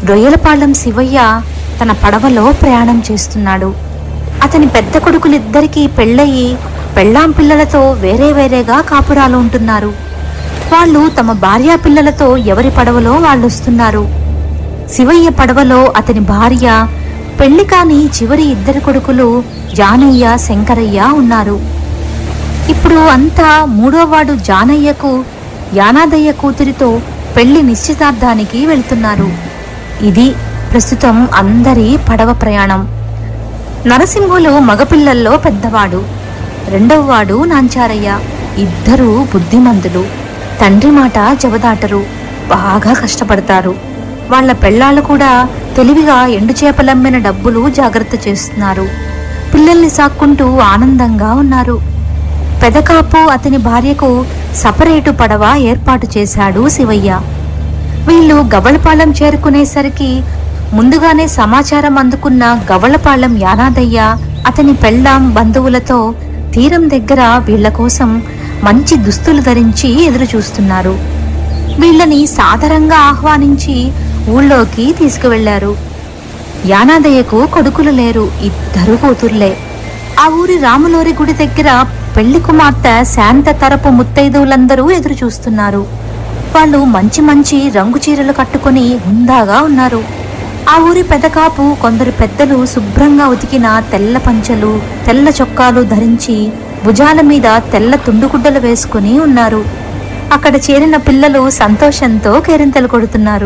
రొయ్యలపాలెం శివయ్య తన పడవలో ప్రయాణం చేస్తున్నాడు అతని పెద్ద కొడుకులిద్దరికీ పెళ్ళయి పెళ్ళాం పిల్లలతో వేరే వేరేగా కాపురాలు ఉంటున్నారు వాళ్ళు తమ భార్యా పిల్లలతో ఎవరి పడవలో వాళ్ళు వస్తున్నారు శివయ్య పడవలో అతని భార్య పెళ్లి కాని చివరి ఇద్దరు కొడుకులు జానయ్య శంకరయ్య ఉన్నారు ఇప్పుడు అంతా మూడోవాడు జానయ్యకు యానాదయ్య కూతురితో పెళ్లి నిశ్చితార్థానికి వెళ్తున్నారు ఇది ప్రస్తుతం అందరి పడవ ప్రయాణం నరసింహులు మగపిల్లల్లో పెద్దవాడు రెండవవాడు నాంచారయ్య ఇద్దరూ బుద్ధిమంతులు తండ్రి మాట జవదాటరు బాగా కష్టపడతారు వాళ్ళ పెళ్ళాళ్ళు కూడా తెలివిగా ఎండు చేపలమ్మిన డబ్బులు జాగ్రత్త చేస్తున్నారు పిల్లల్ని సాక్కుంటూ ఆనందంగా ఉన్నారు పెదకాపు అతని భార్యకు సపరేటు పడవ ఏర్పాటు చేశాడు శివయ్య వీళ్ళు గవళపాలెం చేరుకునేసరికి ముందుగానే సమాచారం అందుకున్న గవళపాలెం యానాదయ్య అతని పెళ్ళాం బంధువులతో తీరం దగ్గర వీళ్ళ కోసం మంచి దుస్తులు ధరించి ఎదురు చూస్తున్నారు వీళ్ళని సాదరంగా ఆహ్వానించి ఊళ్ళోకి తీసుకువెళ్లారు యానాదయ్యకు కొడుకులు లేరు ఇద్దరు కూతుర్లే ఆ ఊరి రాములోరి గుడి దగ్గర పెళ్లి కుమార్తె శాంత తరపు ముత్తైదువులందరూ ఎదురు చూస్తున్నారు వాళ్ళు మంచి మంచి రంగు చీరలు కట్టుకొని హుందాగా ఉన్నారు ఆ ఊరి పెదకాపు కొందరు పెద్దలు శుభ్రంగా ఉతికిన తెల్ల పంచలు తెల్ల చొక్కాలు ధరించి భుజాల మీద తెల్ల తుండుగుడ్డలు వేసుకుని ఉన్నారు అక్కడ చేరిన పిల్లలు సంతోషంతో కేరింతలు కొడుతున్నారు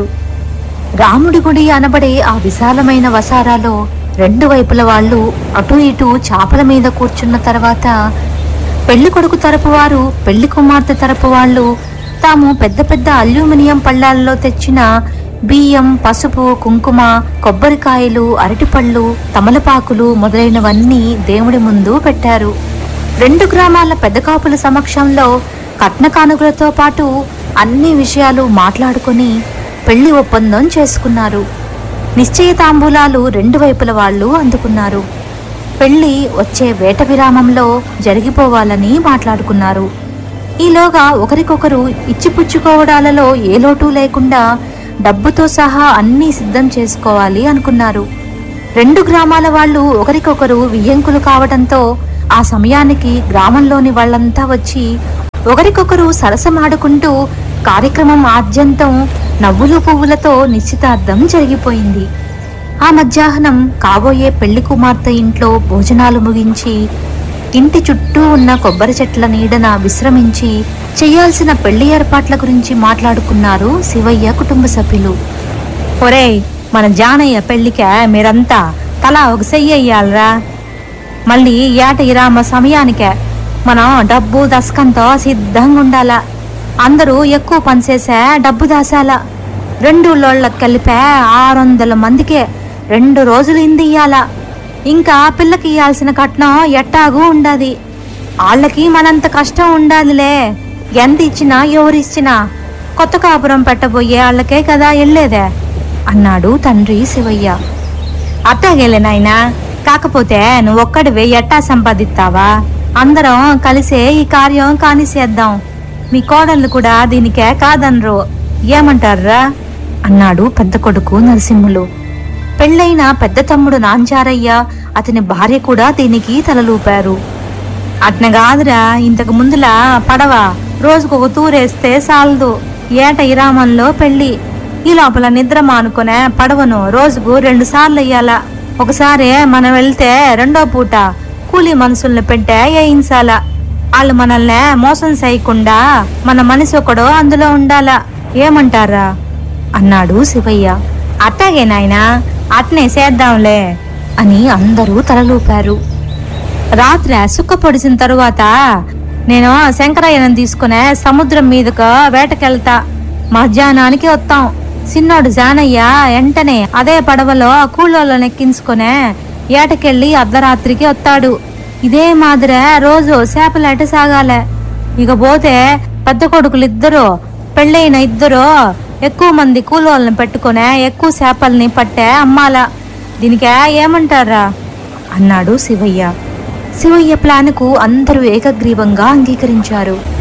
రాముడి గుడి అనబడే ఆ విశాలమైన వసారాలో రెండు వైపుల వాళ్ళు అటు ఇటు చాపల మీద కూర్చున్న తర్వాత పెళ్లి కొడుకు తరపు వారు పెళ్లి కుమార్తె తరపు వాళ్ళు తాము పెద్ద పెద్ద అల్యూమినియం పళ్ళాల్లో తెచ్చిన బియ్యం పసుపు కుంకుమ కొబ్బరికాయలు అరటిపళ్ళు తమలపాకులు మొదలైనవన్నీ దేవుడి ముందు పెట్టారు రెండు గ్రామాల పెద్ద కాపుల సమక్షంలో కట్న కానుకలతో పాటు అన్ని విషయాలు మాట్లాడుకొని పెళ్లి ఒప్పందం చేసుకున్నారు నిశ్చయ తాంబూలాలు రెండు వైపుల వాళ్ళు అందుకున్నారు పెళ్లి వచ్చే వేట విరామంలో జరిగిపోవాలని మాట్లాడుకున్నారు ఈలోగా ఒకరికొకరు ఇచ్చిపుచ్చుకోవడాలలో ఏ లోటు లేకుండా డబ్బుతో సహా అన్నీ సిద్ధం చేసుకోవాలి అనుకున్నారు రెండు గ్రామాల వాళ్ళు ఒకరికొకరు వియ్యంకులు కావడంతో ఆ సమయానికి గ్రామంలోని వాళ్ళంతా వచ్చి ఒకరికొకరు సరసమాడుకుంటూ కార్యక్రమం ఆద్యంతం నవ్వులు పువ్వులతో నిశ్చితార్థం జరిగిపోయింది ఆ మధ్యాహ్నం కాబోయే పెళ్లి కుమార్తె ఇంట్లో భోజనాలు ముగించి ఇంటి చుట్టూ ఉన్న కొబ్బరి చెట్ల నీడన విశ్రమించి చేయాల్సిన పెళ్లి ఏర్పాట్ల గురించి మాట్లాడుకున్నారు శివయ్య కుటుంబ సభ్యులు ఒరేయ్ మన జానయ్య పెళ్లికే మీరంతా తలా ఒక సెయ్యి వెయ్యాలరా మళ్ళీ ఏట ఇరామ సమయానికే మనం డబ్బు దశకంతో సిద్ధంగా ఉండాలా అందరూ ఎక్కువ పనిచేసే డబ్బు దాసాలా రెండు లోళ్ళకి కలిపే ఆరు వందల మందికే రెండు రోజులు ఇంది ఇయ్యాలా ఇంకా పిల్లకి ఇయ్యాల్సిన కట్నం ఎట్టాగు ఉండాది వాళ్ళకి మనంత కష్టం ఉండాలిలే ఎంత ఇచ్చినా ఎవరు ఇచ్చినా కొత్త కాపురం పెట్టబోయే వాళ్ళకే కదా వెళ్ళేదే అన్నాడు తండ్రి శివయ్య అట్టాగేలే నాయనా కాకపోతే నువ్వు ఒక్కడివే ఎట్టా సంపాదిస్తావా అందరం కలిసే ఈ కార్యం కానిసేద్దాం మీ కోడళ్ళు కూడా దీనికే కాదనరు ఏమంటారా అన్నాడు పెద్ద కొడుకు నరసింహులు పెళ్ళైన పెద్ద తమ్ముడు నాంచారయ్య అతని భార్య కూడా దీనికి తలలూపారు అట్న కాదురా ఇంతకు ముందులా పడవ రోజుకు ఒక తూరేస్తే సాలదు ఏట ఇరామంలో పెళ్లి ఈ లోపల నిద్ర మానుకునే పడవను రోజుకు రెండు సార్లు వెయ్యాలా ఒకసారి మనం వెళ్తే రెండో పూట కూలీ మనుషుల్ని పెట్టే వేయించాల వాళ్ళు మనల్ని మోసం చేయకుండా మన మనిషి ఒకడు అందులో ఉండాలా ఏమంటారా అన్నాడు శివయ్య అట్టాగే నాయనా అట్నే చేద్దాంలే అని అందరూ తలలూపారు రాత్రి సుక్క పొడిసిన తరువాత నేను శంకరయ్యను తీసుకునే సముద్రం మీదకు వేటకెళ్తా మధ్యాహ్నానికి వస్తాం చిన్నోడు జానయ్య వెంటనే అదే పడవలో కూలోళ్ళని ఎక్కించుకునే ఏటకెళ్ళి అర్ధరాత్రికి వస్తాడు ఇదే మాదిరే రోజు చేపలేట సాగాలే ఇక పోతే పెద్ద కొడుకులు ఇద్దరు పెళ్ళైన ఇద్దరు ఎక్కువ మంది కూలోళ్ళని పెట్టుకునే ఎక్కువ చేపల్ని పట్టే అమ్మాల దీనికే ఏమంటారా అన్నాడు శివయ్య శివయ్య ప్లాన్కు అందరూ ఏకగ్రీవంగా అంగీకరించారు